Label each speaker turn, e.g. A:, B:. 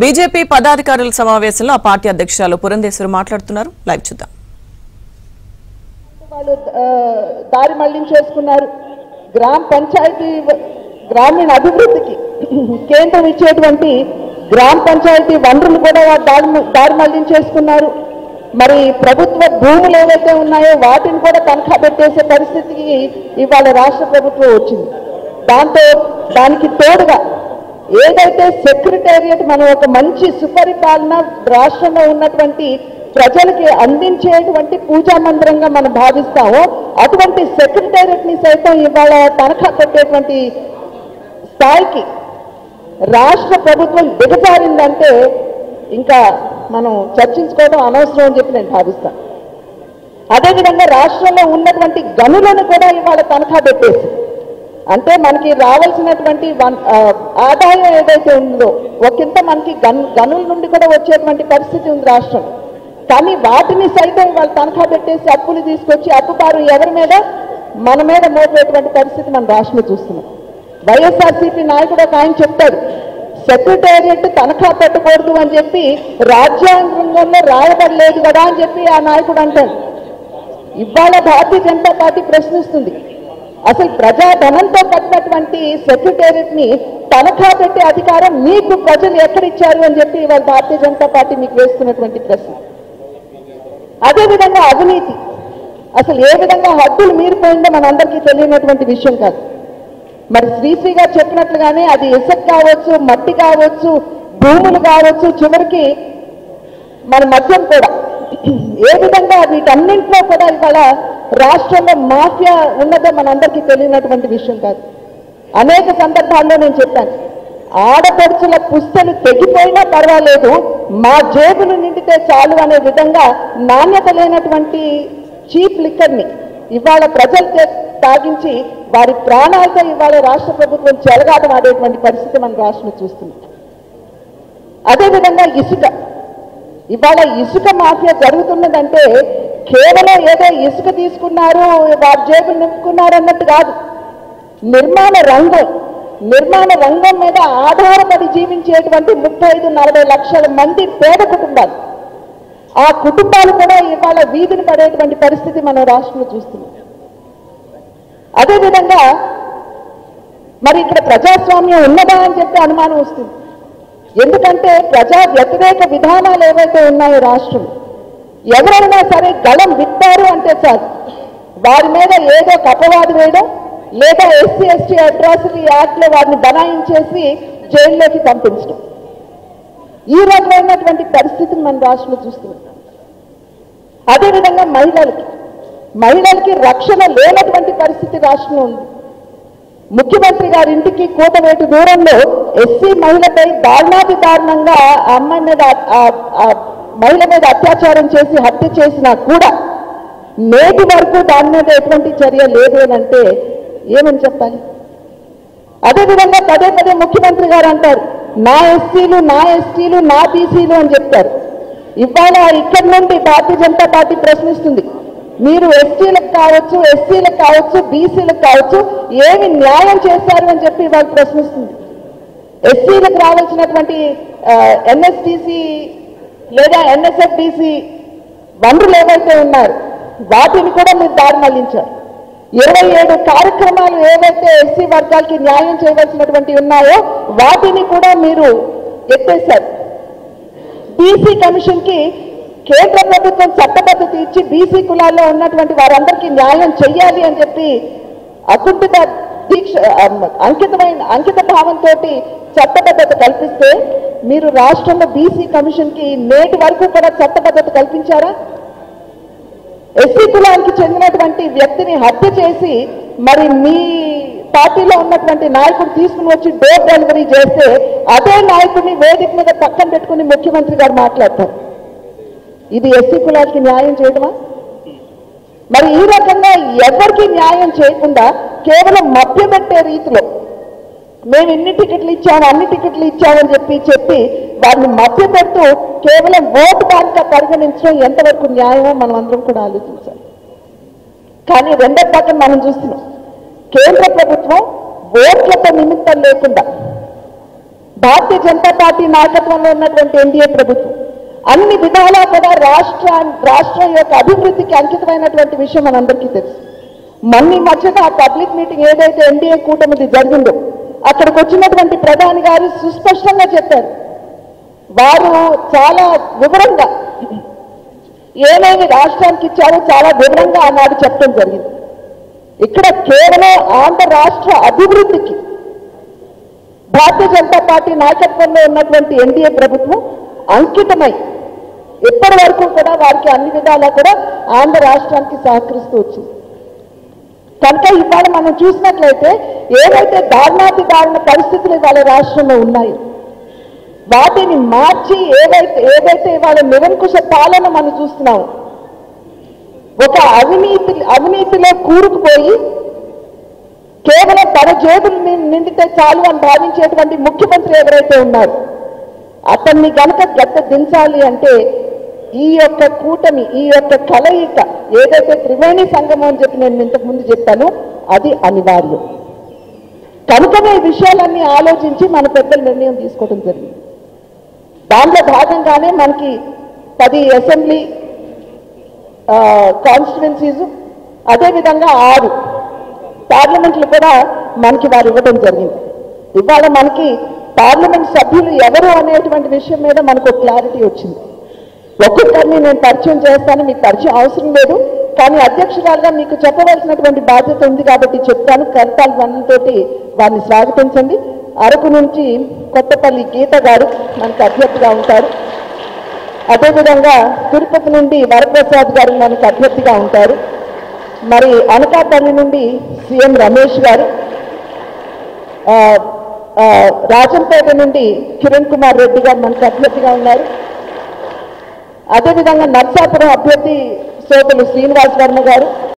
A: BJP పదాధికారుల సమావేశంలో ఆ party అధ్యక్షురాలు పురంధేశ్వరి మాట్లాడుతున్నారు లైవ్ చూద్దాం
B: వాళ్ళు ఆ, దారి మళ్లించేసుకున్నారు గ్రామ పంచాయతీ వ- గ్రామీణ అభివృద్ధికి కేంద్రం ఇచ్చేటువంటి గ్రామ పంచాయతీ వనరులు కూడా వాళ్ళు దారి మ- దారి మళ్లించేసుకున్నారు మరి ప్రభుత్వ భూములు ఏవైతే ఉన్నాయో వాటిని కూడా తనఖా పెట్టేసే పరిస్థితికి ఇవాళ రాష్ట్ర ప్రభుత్వం వచ్చింది దాంతో దానికి తోడుగా ఏదైతే సెక్రటేరియట్ మనం ఒక మంచి సుపరిపాలన రాష్ట్రంలో ఉన్నటువంటి ప్రజలకి అందించేటువంటి పూజా మందిరంగా మనం భావిస్తామో అటువంటి సెక్రటేరియట్ ని సైతం ఇవాళ తనఖా పెట్టేటువంటి స్థాయికి రాష్ట్ర ప్రభుత్వం దిగజారిందంటే ఇంకా మనం చర్చించుకోవడం అనవసరం అని చెప్పి నేను భావిస్తాను అదేవిధంగా రాష్ట్రంలో ఉన్నటువంటి గనులను కూడా ఇవాళ తనఖా పెట్టేసి అంటే మనకి రావాల్సినటువంటి వన్- ఆ, ఆదాయం ఏదైతే ఉందో ఒకంత మనకి గన్ గనుల నుండి కూడా వచ్చేటువంటి పరిస్థితి ఉంది రాష్ట్రం కానీ వాటిని సైతం వాళ్ళు తనఖా పెట్టేసి అప్పులు తీసుకొచ్చి అప్పుపారు ఎవరి మీద మన మీద మోపేటువంటి పరిస్థితి మన రాష్ట్రంలో చూస్తున్నాం వైఎస్ఆర్సీపీ నాయకుడు ఒక ఆయన చెప్తాడు సెక్రటేరియట్ తనఖా పెట్టకూడదు అని చెప్పి రాజ్యాంగంలో రాయబడలేదు కదా అని చెప్పి ఆ నాయకుడు అంటాడు ఇవాళ భారతీయ జనతా పార్టీ ప్రశ్నిస్తుంది అసలు ప్రజాధనంతో కట్టినటువంటి సెక్రటేరియట్ ని తనఖా పెట్టే అధికారం మీకు ప్రజలు ఎక్కడిచ్చారు అని చెప్పి ఇవాళ భారతీయ జనతా పార్టీ మీకు వేస్తున్నటువంటి ప్రశ్న అదేవిధంగా అవినీతి అసలు ఏ విధంగా హద్దులు మీరిపోయిందో మనందరికీ తెలియనటువంటి విషయం కాదు మరి శ్రీశ్రీ గారు చెప్పినట్లుగానే అది ఇసుక కావచ్చు మట్టి కావచ్చు భూములు కావచ్చు చివరికి మన మద్యం కూడా ఏ విధంగా వీటన్నింటిలో కూడా ఇవాళ రాష్ట్రంలో మాఫియా ఉన్నదో మనందరికీ తెలియనటువంటి విషయం కాదు అనేక సందర్భాల్లో నేను చెప్పాను ఆడపడుచుల పుస్తలు తెగిపోయినా పర్వాలేదు మా జేబులు నిండితే చాలు అనే విధంగా నాణ్యత లేనటువంటి చీప్ లిక్కర్ని ఇవాళ ప్రజలు చే- తాగించి వారి ప్రాణాలతో ఇవాళ రాష్ట్ర ప్రభుత్వం చెలగాటం ఆడేటువంటి పరిస్థితి మన రాష్ట్రంలో చూస్తున్నాం అదేవిధంగా ఇసుక ఇవాళ ఇసుక మాఫియా జరుగుతున్నదంటే కేవలం ఏదో ఇసుక తీసుకున్నారు వారి జేబులు నింపుకున్నారు అన్నట్టు కాదు నిర్మాణ రంగం నిర్మాణ రంగం మీద ఆధారపడి జీవించేటువంటి ముప్పై ఐదు నలభై లక్షల మంది పేద కుటుంబాలు ఆ కుటుంబాలు కూడా ఇవాళ వీధిని పడేటువంటి పరిస్థితి మనం రాష్ట్రంలో చూస్తున్నాం అదేవిధంగా మరి ఇక్కడ ప్రజాస్వామ్యం ఉన్నదా అని చెప్పి అనుమానం వస్తుంది ఎందుకంటే ప్రజా వ్యతిరేక విధానాలు ఏవైతే ఉన్నాయో రాష్ట్రం ఎవరైనా సరే గళం విప్పారు అంటే చాలు వారి మీద ఏదో ఒక అపవాదు వేయడం లేదా ఎస్సీ ఎస్టీ అట్రాసిటీ యాక్ట్ లో వారిని బనాయించేసి జైల్లోకి పంపించడం ఈ రకమైనటువంటి పరిస్థితిని మన రాష్ట్రంలో చూస్తున్నాం అదేవిధంగా మహిళలకి మహిళలకి రక్షణ లేనటువంటి పరిస్థితి రాష్ట్రంలో ఉంది ముఖ్యమంత్రి గారి ఇంటికి కూతవేటు దూరంలో ఎస్సీ మహిళపై దారుణాతి దారుణంగా ఆ అమ్మాయి మీద ఆ- ఆ మహిళ మీద అత్యాచారం చేసి హత్య చేసినా కూడా నేటి వరకు దాని మీద ఎటువంటి చర్య లేదు అని అంటే ఏమని చెప్పాలి అదేవిధంగా పదే పదే ముఖ్యమంత్రి గారు అంటారు నా ఎస్సీలు నా ఎస్టీలు నా బీసీలు అని చెప్తారు ఇవాళ ఇక్కడి నుండి భారతీయ జనతా పార్టీ ప్రశ్నిస్తుంది మీరు ఎస్టీలకు కావచ్చు ఎస్సీలకు కావచ్చు బీసీలకు కావచ్చు ఏమి న్యాయం చేశారు అని చెప్పి వాళ్ళు ప్రశ్నిస్తుంది ఎస్సీలకు రావాల్సినటువంటి ఎన్ఎస్టిసి లేదా ఎన్ఎస్ఎఫ్డిసి వనరులు ఏవైతే ఉన్నారు వాటిని కూడా మీరు దారి మళ్లించారు ఇరవై ఏడు కార్యక్రమాలు ఏవైతే ఎస్సీ వర్గాలకి న్యాయం చేయవలసినటువంటి ఉన్నాయో వాటిని కూడా మీరు ఎత్తేశారు బీసీ కమిషన్ కి కేంద్ర ప్రభుత్వం చట్టబద్ధత ఇచ్చి బీసీ కులాల్లో ఉన్నటువంటి వారందరికీ న్యాయం చెయ్యాలి అని చెప్పి అకుంఠిత దీక్ష అమ్, అంకితమైన అంకిత భావంతో చట్టబద్ధత కల్పిస్తే మీరు రాష్ట్రంలో బీసీ కమిషన్ కి నేటి వరకు కూడా చట్టబద్ధత కల్పించారా ఎస్సీ కులానికి చెందినటువంటి వ్యక్తిని హత్య చేసి మరి మీ పార్టీలో ఉన్నటువంటి నాయకుడు తీసుకుని వచ్చి డోర్ డెలివరీ చేస్తే అదే నాయకుడిని వేదిక మీద పక్కన పెట్టుకుని ముఖ్యమంత్రి గారు మాట్లాడతారు ఇది ఎస్సీ కులానికి న్యాయం చేయడమా మరి ఈ రకంగా ఎవరికి న్యాయం చేయకుండా కేవలం మభ్యపెట్టే రీతిలో మేము ఇన్ని టికెట్లు ఇచ్చాము అన్ని టికెట్లు ఇచ్చామని చెప్పి చెప్పి వారిని మభ్యపెడుతూ కేవలం ఓటు బ్యాంక్గా పరిగణించడం ఎంతవరకు న్యాయమో మనం అందరం కూడా ఆలోచించాలి కానీ రెండో పక్కన మనం చూస్తున్నాం కేంద్ర ప్రభుత్వం ఓట్లతో నిమిత్తం లేకుండా భారతీయ జనతా పార్టీ నాయకత్వంలో ఉన్నటువంటి ఎన్డీఏ ప్రభుత్వం అన్ని విధాలా కూడా రాష్ట్ర రాష్ట్రం యొక్క అభివృద్ధికి అంకితమైనటువంటి విషయం మనందరికీ తెలుసు మొన్న ఈ మధ్యన ఆ పబ్లిక్ మీటింగ్ ఏదైతే ఎన్డీఏ కూటమిది జరిగిందో అక్కడికి వచ్చినటువంటి ప్రధాని గారు సుస్పష్టంగా చెప్పారు వారు చాలా వివరంగా ఏమేమి రాష్ట్రానికి ఇచ్చారో చాలా వివరంగా ఆనాడు చెప్పడం జరిగింది ఇక్కడ కేవలం ఆంధ్ర రాష్ట్ర అభివృద్ధికి భారతీయ జనతా పార్టీ నాయకత్వంలో ఉన్నటువంటి ఎన్డీఏ ప్రభుత్వం అంకితమై ఇప్పటి వరకు కూడా వారికి అన్ని విధాలా కూడా ఆంధ్ర రాష్ట్రానికి సహకరిస్తూ వచ్చింది కనుక ఇవాళ మనం చూసినట్లయితే ఏవైతే దారుణాతి దారుణ పరిస్థితులు ఇవాళ రాష్ట్రంలో ఉన్నాయో వాటిని మార్చి ఏవైతే ఏదైతే ఇవాళ నిరంకుశ పాలన మనం చూస్తున్నాం ఒక అవినీతి అవినీతిలో కూరుకుపోయి కేవలం తన జేబులు ని- నిండితే చాలు అని భావించేటువంటి ముఖ్యమంత్రి ఎవరైతే ఉన్నారు అతన్ని గనక గట్ట దించాలి అంటే ఈ యొక్క కూటమి ఈ యొక్క కలయిక ఏదైతే త్రివేణి సంగమం అని చెప్పి నేను ఇంతకు ముందు చెప్పాను అది అనివార్యం కనుకనే ఈ విషయాలన్నీ ఆలోచించి మన పెద్దలు నిర్ణయం తీసుకోవడం జరిగింది దాంట్లో భాగంగానే మనకి పది అసెంబ్లీ కాన్స్టిట్యున్సీస్ అదేవిధంగా ఆరు పార్లమెంట్లు కూడా మనకి వారు ఇవ్వడం జరిగింది ఇవాళ మనకి పార్లమెంట్ సభ్యులు ఎవరు అనేటువంటి విషయం మీద మనకు క్లారిటీ వచ్చింది ఒక్కొక్కరిని నేను పరిచయం చేస్తాను మీకు పరిచయం అవసరం లేదు కానీ అధ్యక్షురాలుగా మీకు చెప్పవలసినటువంటి బాధ్యత ఉంది కాబట్టి చెప్తాను కర్తాల్ వన్తోటి వారిని స్వాగతించండి అరకు నుంచి కొత్తపల్లి గీత గారు మనకు అభ్యర్థిగా ఉంటారు అదేవిధంగా తిరుపతి నుండి వరప్రసాద్ గారు మనకు అభ్యర్థిగా ఉంటారు మరి అనకాపల్లి నుండి సీఎం రమేష్ గారు ఆ, ఆ, రాజంపేట నుండి కిరణ్ కుమార్ రెడ్డి గారు మనకు అభ్యర్థిగా ఉన్నారు అదేవిధంగా నర్సాపురం అభ్యర్థి సోదరులు శ్రీనివాస్ వర్మ గారు